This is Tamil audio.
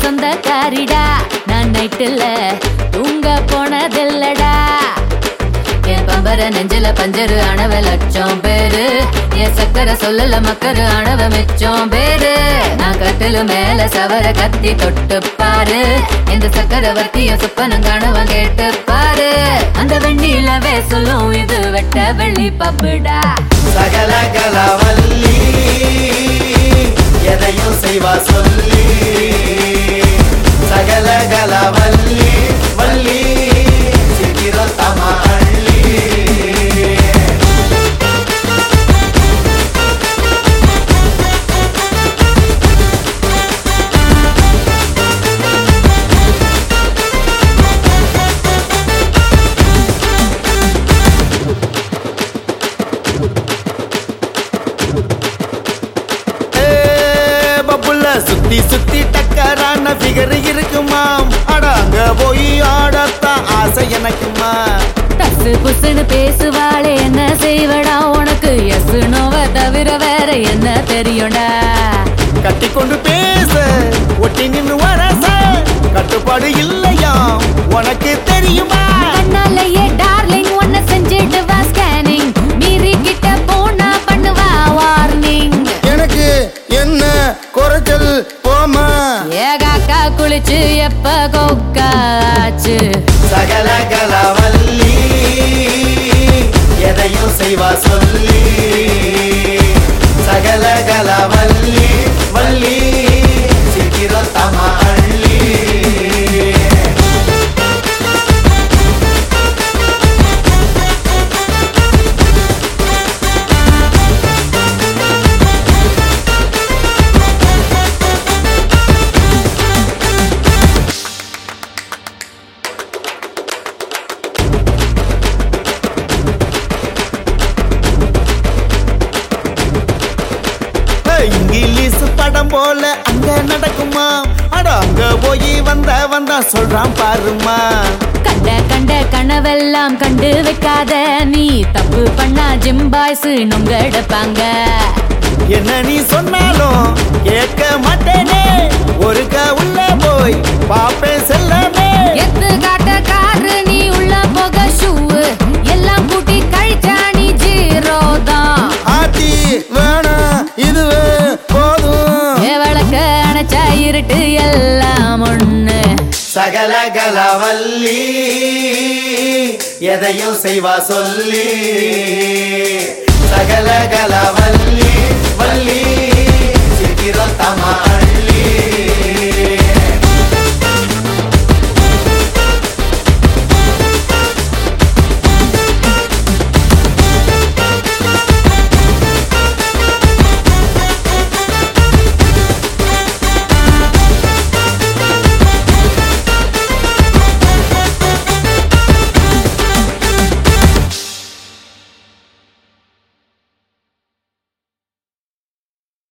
சொந்தக்காரிடா நான் நைட்டுல தூங்க போனதில்லடா என் பம்பர நெஞ்சில பஞ்சரு அணவ லட்சம் பேரு என் சக்கர சொல்லல மக்கரு அணவ மிச்சம் பேரு நான் கட்டிலு மேல சவர கத்தி தொட்டு பாரு இந்த சக்கரவர்த்திய சொப்பனம் கனவம் கேட்டு பாரு அந்த வெண்ணிலவே சொல்லும் இது வெட்ட வெள்ளி பப்புடா சகல கலவல்லி எதையும் செய்வா சொல்லி சகல கலவல்லி வள்ளி சிக்கிரம் தமா அள்ளி ஏ, பப்புள்ள சுத்தி சுத்தி டக்கரான ஃபிகர் இருக்குமாம் அட அங்க போய் ஆடத்தான் ஆசை எனக்குமா தசு புசுன்னு பேசுவாளே என்ன செய்வடா உனக்கு எஸ் நோவ தவிர வேற என்ன தெரியும்டா கட்டி கொண்டு பேச ஒட்டி நின்னு வரச கட்டுப்பாடு இல்லையாம் உனக்கு தெரியுமா கண்ணாலேயே டார்லிங் ஒன்ன செஞ்சிட்டு வா ஸ்கேனிங் மீறி கிட்ட போனா பண்ணுவா வார்னிங் எனக்கு என்ன குறைச்சல் போமா ஏகாக்கா குளிச்சு எப்ப கொக்காச்சு சகல கலவல்லி எதையும் செய்வா சொல்லி சகல கலவல்லி வள்ளி சிக்கிரம் தமா அள்ளி ஏய், இங்கிலீஷ் படம் போல அங்க நடக்குமா அட அங்க போய் வந்த வந்தா சொல்றான் பாருமா கண்ட கண்ட கனவெல்லாம் கண்டு வைக்காத நீ தப்பு பண்ணா ஜிம் பாய்ஸ் நொங்கெடுப்பாங்க என்ன நீ சொன்னாலும் கேட்க மாட்டேனே ஒருக்க உள்ள போய் பாப்பேன் செல்லமே எத்து காட்ட காரு நீ உள்ள போக ஷூ எல்லாம் கூட்டி கழிச்சா நீ ஜீரோ தான் ஆத்தி வேணாம் இதுவே போதும் ஏ விளக்க அணைச்சா இருட்டு எல்லாம் ஒண்ணு சகல கலவல்லி எதையும் செய்வா சொல்லி சகல கலவல்லி வள்ளி சிக்கிரம் தமா அள்ளி